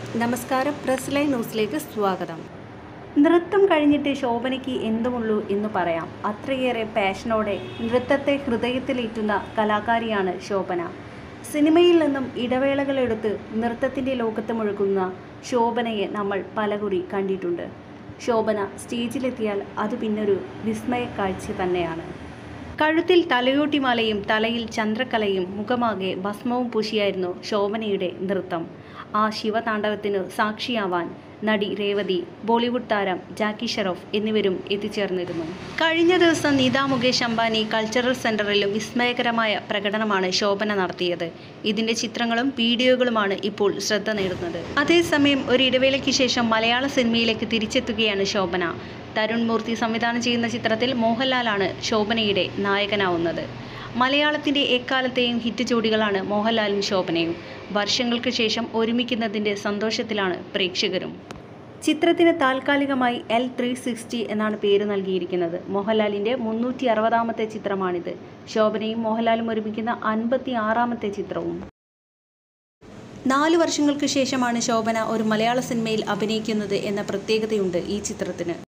നമസ്കാരം press line ന്യൂസിലേക്ക് സ്വാഗതം നൃത്തം കഴിഞ്ഞിട്ട് ശോഭനയ്ക്ക് എന്തുമുള്ളൂ എന്ന് പറയാം അത്രയേറെ പാഷനോടെ നൃത്തത്തെ ഹൃദയത്തിലേറ്റുന്ന കലാകാരിയാണ് ശോഭന സിനിമയിൽ നിന്നും ഇടവേളകളെടുത്ത് നൃത്തത്തിൻ്റെ ലോകത്ത് മുഴുകുന്ന ശോഭനയെ നമ്മൾ പലകുറി കണ്ടിട്ടുണ്ട് ശോഭന സ്റ്റേജിലെത്തിയാൽ അത് പിന്നൊരു വിസ്മയ കാഴ്ച തന്നെയാണ് കഴുത്തിൽ തലയോട്ടിമാലയും തലയിൽ ചന്ദ്രക്കലയും മുഖമാകെ ഭസ്മവും പൂശിയായിരുന്നു ശോഭനയുടെ നൃത്തം ആ ശിവതാണ്ഡവത്തിനു സാക്ഷിയാവാൻ നടി രേവതി ബോളിവുഡ് താരം ജാക്കി ഷെറോഫ് എന്നിവരും എത്തിച്ചേർന്നിരുന്നു കഴിഞ്ഞ ദിവസം നീത മുകേഷ് അംബാനി കൾച്ചറൽ സെന്ററിലും വിസ്മയകരമായ പ്രകടനമാണ് ശോഭന നടത്തിയത് ഇതിന്റെ ചിത്രങ്ങളും വീഡിയോകളുമാണ് ഇപ്പോൾ ശ്രദ്ധ നേടുന്നത് അതേസമയം ഒരു ഇടവേളയ്ക്ക് ശേഷം മലയാള സിനിമയിലേക്ക് തിരിച്ചെത്തുകയാണ് ശോഭന തരുൺ മൂർത്തി സംവിധാനം ചെയ്യുന്ന ചിത്രത്തിൽ മോഹൻലാലാണ് ശോഭനയുടെ നായകനാവുന്നത് മലയാളത്തിൻ്റെ എക്കാലത്തെയും ഹിറ്റ് ജോഡികളാണ് മോഹൻലാലും ശോഭനയും വർഷങ്ങൾക്ക് ശേഷം ഒരുമിക്കുന്നതിൻ്റെ സന്തോഷത്തിലാണ് പ്രേക്ഷകരും ചിത്രത്തിന് താൽക്കാലികമായി എൽ ത്രീ സിക്സ്റ്റി എന്നാണ് പേര് നൽകിയിരിക്കുന്നത് മോഹൻലാലിൻ്റെ മുന്നൂറ്റി അറുപതാമത്തെ ചിത്രമാണിത് ശോഭനയും മോഹൻലാലും ഒരുമിക്കുന്ന അൻപത്തി ആറാമത്തെ ചിത്രവും നാല് വർഷങ്ങൾക്ക് ശേഷമാണ് ശോഭന ഒരു മലയാള സിനിമയിൽ അഭിനയിക്കുന്നത് എന്ന പ്രത്യേകതയുണ്ട് ഈ ചിത്രത്തിന്